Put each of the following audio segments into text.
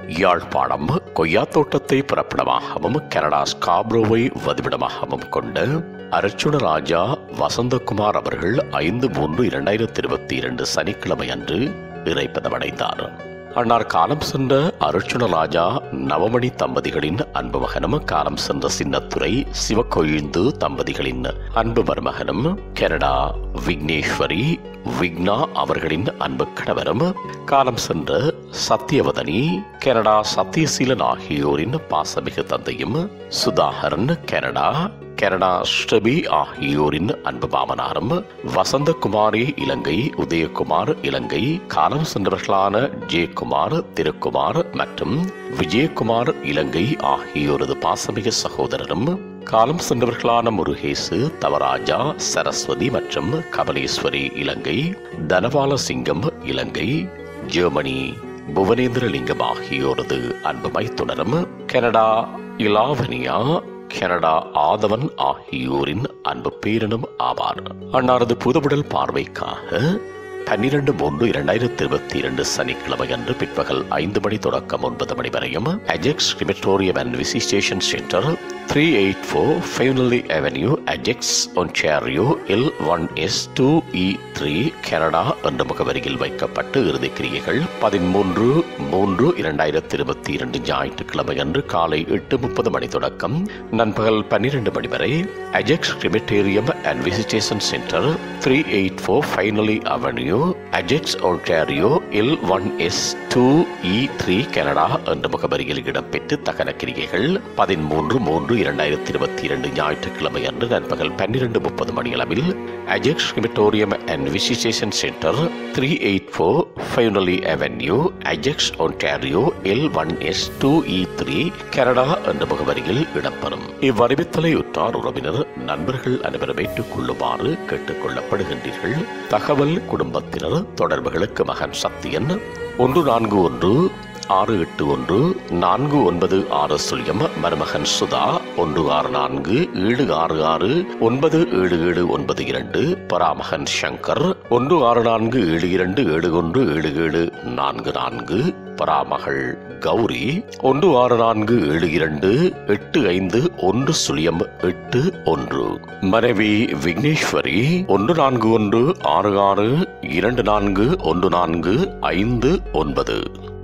Yazhpanam கொய்யாத்தோட்டத்தை பிறப்பிடமாகவும் Canada ஸ்காப்ரோவை வதிவிடமாகவும் கொண்ட அர்ச்சுன ராஜா வசந்தகுமார் அவர்கள் ஐந்து மூன்று இரண்டாயிரத்தி இருபத்தி இரண்டு சனிக்கிழமை அன்று இறைப்பதமடைந்தார் அன்னார் காலம் சென்ற அருச்சுன ராஜா நவமணி தம்பதிகளின் அன்பு மகனும் காலம் சென்ற சின்னத்துறை சிவக்கொழிந்து தம்பதிகளின் அன்பு மருமகனும் கனடா விக்னேஸ்வரி விக்னா அவர்களின் அன்பு கணவரும் காலம் சென்ற சத்தியவதனி கனடா சத்தியசீலன் ஆகியோரின் பாசமிகு தந்தையும் சுதாகரன் கனடா கனடா ஸ்டபி ஆகியோரின் அன்பு மாமனாரும் வசந்தகுமாரி இலங்கை உதயகுமார் இலங்கை காலம் சென்றவர்களான ஜெயக்குமார் திருக்குமார் மற்றும் விஜயகுமார் இலங்கை ஆகியோரது பாசமிகு சகோதரரும் காலம் சென்றவர்களான முருகேசு தவராஜா சரஸ்வதி மற்றும் கமலேஸ்வரி இலங்கை தனபால சிங்கம் இலங்கை ஜெர்மனி புவனேந்திரலிங்கம் ஆகியோரது அன்பு மைத்துனரும் கனடா இலாவனியா கனடா ஆதவன் ஆகியோரின் அன்பு பேரனும் ஆவார் அன்னாரது புதுவுடல் பார்வைக்காக பன்னிரண்டு மூன்று இரண்டாயிரத்தி இருபத்தி இரண்டு சனிக்கிழமை அன்று பிற்பகல் ஐந்து மணி தொடக்கம் ஒன்பது மணி வரையும் Ajax crematorium and visitation centre three eight four Finley avenue Ajax Ontario L one S two E three Canada என்ற முகவரியில் வைக்கப்பட்டு இறுதிக் கிரியைகள் பதிமூன்று மூன்று இரண்டாயிரத்தி இருபத்தி இரண்டு ஞாயிற்றுக்கிழமை அன்று காலை எட்டு முப்பது மணி தொடக்கம் நண்பகல் பன்னிரண்டு மணி வரை Ajax crematorium and visitation centre three eight four Finley avenue Ajax Ontario L one S two E three Canada என்ற முகவரியில் இடம்பெற்று தகன கிரிகைகள் பதிமூன்று மூன்று இரண்டாயிரத்தி இருபத்தி இரண்டு ஞாயிற்றுக்கிழமை அன்று நண்பகல் பன்னிரண்டு முப்பது மணியளவில் Ajax crematorium and visitation centre three eight four Finley avenue Ajax Ontario L one S two E three Canada என்ற முகவரியில் இடம்பெறும் இவ்வறிவித்தலை உற்றார் உறவினர் நண்பர்கள் அனைவரும் ஏற்றுக்கொள்ளுமாறு கேட்டுக் கொள்ளப்படுகின்றீர்கள் தகவல் குடும்பத்தினர் தொடர்புகளுக்கு மகன் சக்தியன் ஒன்று நான்கு ஒன்று ஆறு எட்டு ஒன்று நான்கு ஒன்பது ஆறு சுழியம் மருமகன் சுதா ஒன்று ஆறு நான்கு ஏழு ஆறு ஆறு ஒன்பது ஏழு ஏழு ஒன்பது இரண்டு பராமகன் சங்கர் ஒன்று ஆறு நான்கு ஏழு இரண்டு ஏழு ஒன்று ஏழு ஏழு நான்கு நான்கு பராமகள் கௌரி ஒன்று ஆறு நான்கு ஏழு இரண்டு எட்டு ஐந்து ஒன்று சுழியம் எட்டு ஒன்று மனைவி விக்னேஸ்வரி ஒன்று நான்கு ஒன்று ஆறு ஆறு இரண்டு நான்கு ஒன்று நான்கு ஐந்து ஒன்பது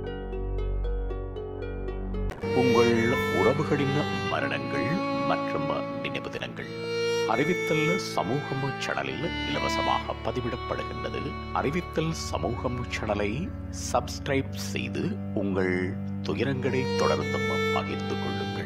உங்கள் உறவுகளின் மரணங்கள் மற்றும் நினைவு தினங்கள் அறிவித்தல் சமூகம் சேனலில் இலவசமாக பதிவிடப்படுகின்றது அறிவித்தல் சமூகம் சேனலை சப்ஸ்கிரைப் செய்து உங்கள் துயரங்களை தொடர்ந்தும் பகிர்ந்து கொள்ளுங்கள்